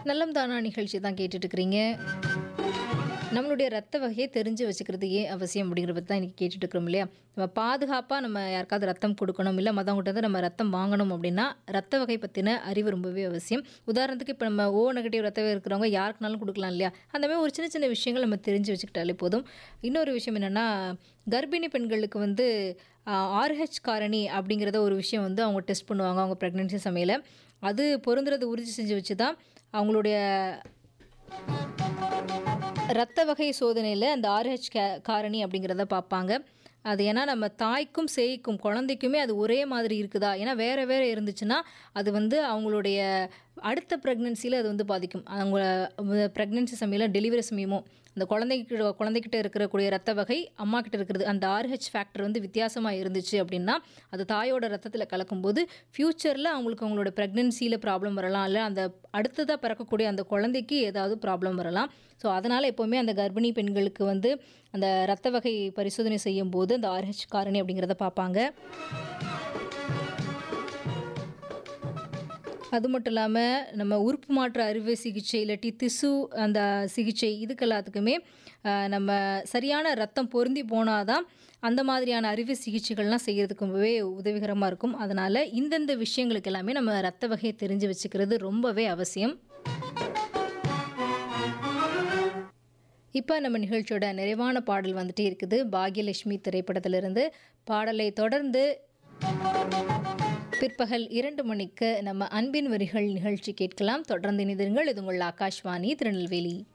நலம் தானா நிகழ்ச்சி தான் கேட்டுட்டு இருக்கிறீங்க நம்மளுடைய ரத்த வகையை தெரிஞ்சு வச்சுக்கிறது ஏன் அவசியம் அப்படிங்கிறத பற்றி தான் இன்றைக்கி கேட்டுட்டு இருக்கிறோம் இல்லையா நம்ம பாதுகாப்பாக நம்ம யாருக்காவது ரத்தம் கொடுக்கணும் இல்லை மற்றவங்ககிட்ட வந்து நம்ம ரத்தம் வாங்கணும் அப்படின்னா ரத்த வகை பற்றின அறிவு ரொம்பவே அவசியம் உதாரணத்துக்கு இப்போ நம்ம ஓ நெகட்டிவ் ரத்தம் இருக்கிறவங்க யாருக்குனாலும் கொடுக்கலாம் இல்லையா அந்த மாதிரி ஒரு சின்ன சின்ன விஷயங்கள் நம்ம தெரிஞ்சு வச்சுக்கிட்டாலே போதும் இன்னொரு விஷயம் என்னென்னா கர்ப்பிணி பெண்களுக்கு வந்து ஆர்ஹெச் காரணி அப்படிங்கிறத ஒரு விஷயம் வந்து அவங்க டெஸ்ட் பண்ணுவாங்க அவங்க ப்ரெக்னென்சி சமையல அது பொருந்துறதை உறுதி செஞ்சு வச்சு தான் அவங்களுடைய ரத்த வகை சோதனையில் அந்த ஆர்ஹெச் கே காரணி அப்படிங்கிறத பார்ப்பாங்க அது ஏன்னா நம்ம தாய்க்கும் சேய்க்கும் குழந்தைக்குமே அது ஒரே மாதிரி இருக்குதா ஏன்னா வேறு வேறு இருந்துச்சுன்னா அது வந்து அவங்களுடைய அடுத்த ப்ரெக்னென்சியில் அது வந்து பாதிக்கும் அவங்க ப்ரெக்னென்சி சமயம் டெலிவரி சமயமும் அந்த குழந்தைக்கு குழந்தைகிட்ட இருக்கக்கூடிய ரத்த வகை அம்மா கிட்ட இருக்கிறது அந்த ஆர்ஹெச் ஃபேக்டர் வந்து வித்தியாசமாக இருந்துச்சு அப்படின்னா அது தாயோட ரத்தத்தில் கலக்கும்போது ஃப்யூச்சரில் அவங்களுக்கு அவங்களோட ப்ரெக்னென்சியில் ப்ராப்ளம் வரலாம் இல்லை அந்த அடுத்ததாக பிறக்கக்கூடிய அந்த குழந்தைக்கு ஏதாவது ப்ராப்ளம் வரலாம் ஸோ அதனால் எப்போவுமே அந்த கர்ப்பிணி பெண்களுக்கு வந்து அந்த ரத்த வகை பரிசோதனை செய்யும் போது அந்த ஆர்ஹெச் காரணி அப்படிங்கிறத பார்ப்பாங்க அது மட்டும் இல்லாமல் நம்ம உறுப்பு மாற்று அறுவை சிகிச்சை இல்லாட்டி திசு அந்த சிகிச்சை இதுக்கு எல்லாத்துக்குமே நம்ம சரியான ரத்தம் பொருந்தி போனால் தான் அந்த மாதிரியான அறுவை சிகிச்சைகள்லாம் செய்கிறதுக்கு ரொம்பவே உதவிகரமாக இருக்கும் அதனால் இந்தந்த விஷயங்களுக்கு எல்லாமே நம்ம ரத்த வகையை தெரிஞ்சு வச்சுக்கிறது ரொம்பவே அவசியம் இப்போ நம்ம நிகழ்ச்சியோட நிறைவான பாடல் வந்துட்டே இருக்குது பாக்யலட்சுமி திரைப்படத்திலிருந்து பாடலை தொடர்ந்து பிற்பகல் இரண்டு மணிக்கு நம்ம அன்பின் வரிகள் நிகழ்ச்சி கேட்கலாம் தொடர்ந்து இணைந்திருங்கள் இது உங்கள் ஆகாஷ்வாணி திருநெல்வேலி